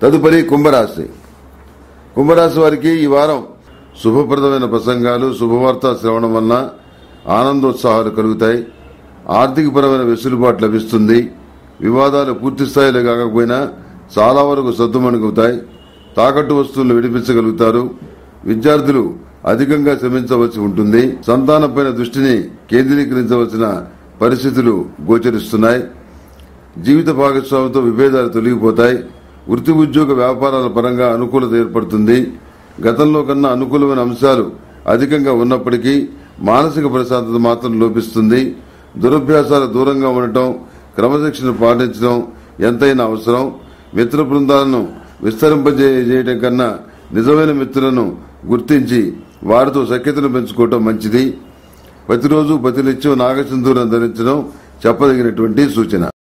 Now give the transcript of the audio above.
తదుపరి కుంభరాశి కుంభరాశి వారికి ఈ వారం శుభప్రదమైన ప్రసంగాలు శుభవార్త శ్రవణం వలన ఆనందోత్సాహాలు కలుగుతాయి ఆర్థికపరమైన వెసులుబాటు లభిస్తుంది వివాదాలు పూర్తి స్థాయిలో కాకపోయినా చాలా వరకు సద్దుమణుగుతాయి తాకట్టు వస్తువులను విడిపించగలుగుతారు విద్యార్థులు అధికంగా శ్రమించవలసి ఉంటుంది సంతానంపైన దృష్టిని కేంద్రీకరించవలసిన పరిస్థితులు గోచరిస్తున్నాయి జీవిత భాగస్వామితో విభేదాలు తొలగిపోతాయి వృత్తి ఉద్యోగ వ్యాపారాల పరంగా అనుకూలత ఏర్పడుతుంది గతంలో కన్నా అనుకూలమైన అంశాలు అధికంగా ఉన్నప్పటికీ మానసిక ప్రశాంతత మాత్రం లోపిస్తుంది దురభ్యాసాల దూరంగా ఉండటం క్రమశిక్షణ పాటించడం ఎంతైనా అవసరం మిత్ర బృందాలను విస్తరింపజేయడం కన్నా నిజమైన మిత్రులను గుర్తించి వారితో సఖ్యతను పెంచుకోవటం మంచిది ప్రతిరోజు ప్రతినిత్యం నాగసింధూరం ధరించడం చెప్పదగినటువంటి సూచన